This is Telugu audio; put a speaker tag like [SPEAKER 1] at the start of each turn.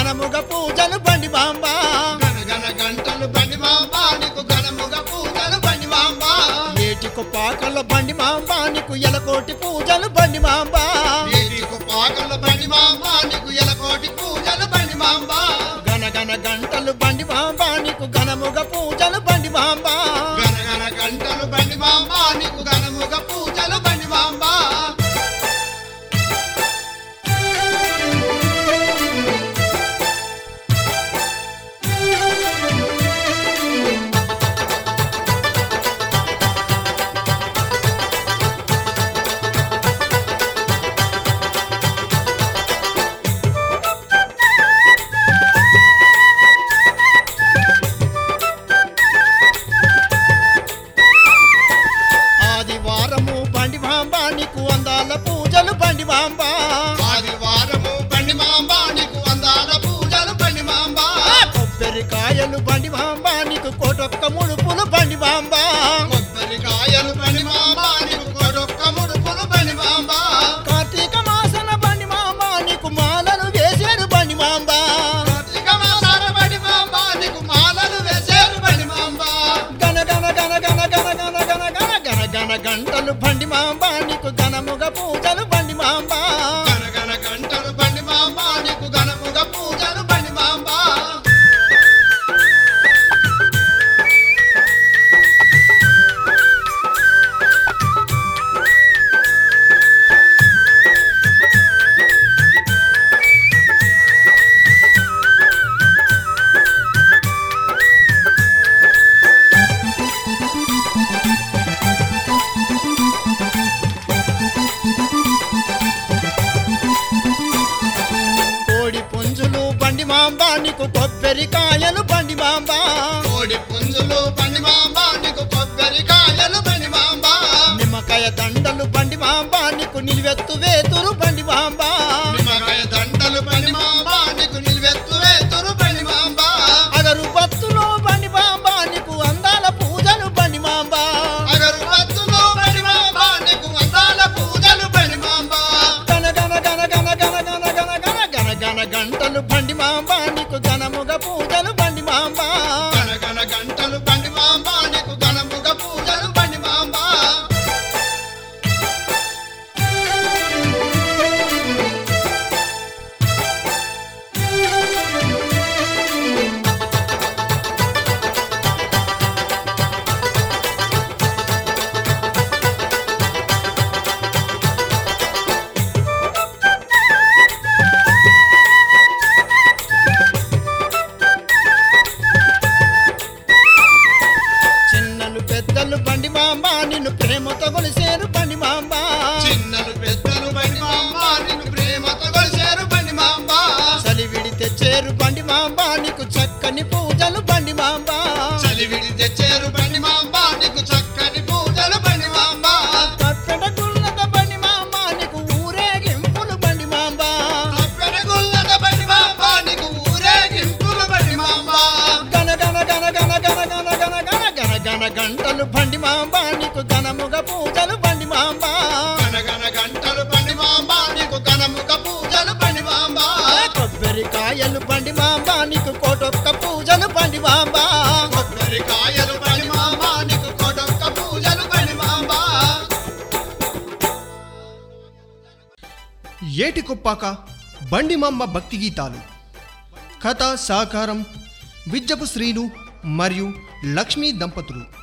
[SPEAKER 1] ఘనముగ పూజలు బండి మాంబ
[SPEAKER 2] గనగన గంటలు బండి మాంబ నీకు ఘనముగ పూజలు బండి మాంబ
[SPEAKER 1] ఏటికు పాకల బండి మాంబ నీకు ఎలకోటి పూజలు బండి మాంబ
[SPEAKER 2] నీకు పాకల బండి మాంబ నీకు ఎలకోటి పూజలు బండి మాంబ
[SPEAKER 1] గనగన గంటలు బండి మాంబ నీకు ఘనముగ పూజలు బండి మాంబ
[SPEAKER 2] గనగన గంటలు బండి మాంబ నీకు ఘనముగ పూజలు బండి మాంబ
[SPEAKER 1] ఆదివారము బండి మాంబ నీకు అందాల పూజలు బండి మాంబ
[SPEAKER 2] ఆదివారము బండి మాంబ నీకు అందాల పూజలు బండి మాంబ
[SPEAKER 1] కొబ్బరికాయలు బండి మాంబ నీకు కోటొక్క ముడుపులు బండి మాంబ
[SPEAKER 2] కొబ్బరికాయలు బండి మాంబ నీకు కొడొక్క ముడుపులు బండి మాంబ
[SPEAKER 1] కార్తీక మాసన బండి మాంబ నీకు మాలలు వేసేరు బండి మాంబ
[SPEAKER 2] కార్తీక మాసాల బండి మాంబ నీకు మాలలు వేసేరు బండి మాంబ
[SPEAKER 1] గన గన గన గన గన గన గన గన గన గన గంటలు బండి మాంబ నీకు ఘనముగ పూజలు బండి మాంబ
[SPEAKER 2] గనగన గంటలు బండి మాంబ నీకు ఘనముగ పూజలు బండి మాంబ
[SPEAKER 1] కోడి పుంజులు బండి మాంబ నీకు కొబ్బరికాయలు బండి మాంబ
[SPEAKER 2] కోడి పుంజులు బండి మాంబ నీకు కొబ్బరికాయలు బండి మాంబ
[SPEAKER 1] నిమ్మకాయ దండలు బండి మాంబ నీకు నిలువెత్తు వేతురు బండి మాంబ
[SPEAKER 2] నిమ్మకాయ దండలు బండి మాంబ నీకు నిలువెత్తు వేతురు బండి మాంబ
[SPEAKER 1] అగరు బత్తులో బండి మాంబ నీకు అందాల పూజలు బండి మాంబ
[SPEAKER 2] అగరు బత్తులు బండి మాంబ నీకు అందాల పూజలు బండి మాంబ
[SPEAKER 1] గన గన గన గన గన గన గన గన గన గన గంటలు బండి మాంబ నీకు ఘనముగ పూజలు బండి మాంబ
[SPEAKER 2] గనగన గంటలు బండి మాంబ నీకు ఘనముగ పూజలు బండి మాంబ
[SPEAKER 1] చిన్నలు పెద్దలు బండి మాంబ నిన్ను ప్రేమతో కొలిసేరు బండి మాంబ
[SPEAKER 2] చిన్నలు పెద్దలు బండి మాంబ నిన్ను ప్రేమతో కొలిసేరు బండి మాంబ
[SPEAKER 1] చలివిడి తెచ్చేరు బండి మాంబ నీకు చక్కని పూజలు బండి మాంబ
[SPEAKER 2] చలివిడి తెచ్చేరు బండి మాంబ నీకు చక్కని పూజలు బండి మాంబ
[SPEAKER 1] తప్పెట గుల్లత బండి మాంబ నీకు ఊరేగింపులు బండి మాంబ
[SPEAKER 2] పెరుగుల్లద బండి మాంబ నీకు ఊరేగింపులు బండి మాంబ
[SPEAKER 1] గన గన గన గన గన గన గన గన గన గన గంటలు బండి మాంబ నీకు ఘనముగ పూజలు బండి మాంబ
[SPEAKER 2] గనగన గంటలు బండి మాంబ నీకు ఘనముగ పూజలు బండి మాంబ
[SPEAKER 1] కొబ్బరికాయలు బండి మాంబ నీకు కోటొక్క పూజలు బండి మాంబ
[SPEAKER 2] కొబ్బరికాయలు బండి మాంబ నీకు కొడొక్క పూజలు బండి మాంబ
[SPEAKER 3] ఏటికొప్పాక బండిమాంబ భక్తి గీతాలు కథ సహకారం విజ్జపు శ్రీను మరియు లక్ష్మీ దంపతులు